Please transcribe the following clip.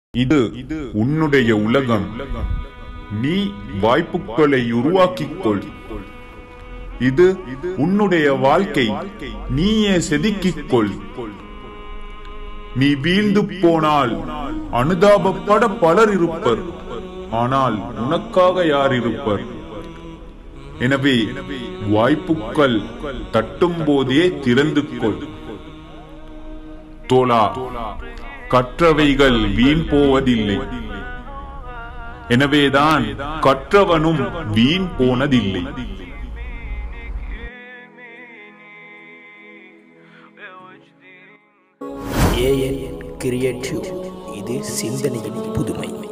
இது உன்னுடைய உலகம் நீ வாய்ப்புகளை உருவாக்கிக் கொள் இது உன்னுடைய வாழ்க்கை நீயே செதுக்கிக் கொள் நீ வீழ்ந்து போனால் அனுதாபப்பட பலர் இருப்பர் ஆனால் உனக்காக யார் இருப்பர் எனவே வாய்ப்புகள் தட்டும் போதே திறந்து கொள் தோழா கற்றவைகள் வீண் போவதில்லை எனவேதான் கற்றவனும் வீண் போனதில்லை ஏஎன் கிரியேட்டிவ் இது சிந்தனையின் புதுமை